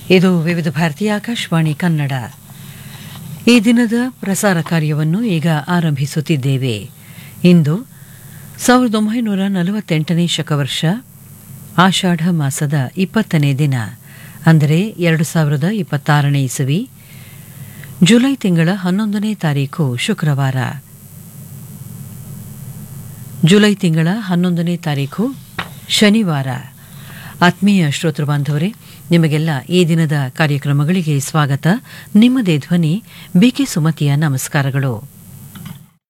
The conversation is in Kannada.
ಇದು ವಿವಿಧ ಭಾರತೀಯ ಆಕಾಶವಾಣಿ ಕನ್ನಡ ಈ ದಿನದ ಪ್ರಸಾರ ಕಾರ್ಯವನ್ನು ಈಗ ಆರಂಭಿಸುತ್ತಿದ್ದೇವೆ ಇಂದು ಸಾವಿರದ ಒಂಬೈನೂರ ನಲವತ್ತೆಂಟನೇ ಶಕವರ್ಷ ಆಷಾಢ ಮಾಸದ ಇಪ್ಪತ್ತನೇ ದಿನ ಅಂದರೆ ಎರಡು ಸಾವಿರದ ಇಪ್ಪತ್ತಾರನೇ ಇಸವಿ ಜುಲೈ ತಿಂಗಳ ಹನ್ನೊಂದನೇ ತಾರೀಕು ಶುಕ್ರವಾರ ಜುಲೈ ತಿಂಗಳ ಹನ್ನೊಂದನೇ ತಾರೀಕು ಶನಿವಾರ ಆತ್ಮೀಯ ಶ್ರೋತೃ ಬಾಂಧವರೇ ನಿಮಗೆಲ್ಲ ಈ ದಿನದ ಕಾರ್ಯಕ್ರಮಗಳಿಗೆ ಸ್ವಾಗತ ನಿಮ್ಮದೇ ಧ್ವನಿ ಬಿಕೆ ಸುಮತಿಯ ನಮಸ್ಕಾರಗಳು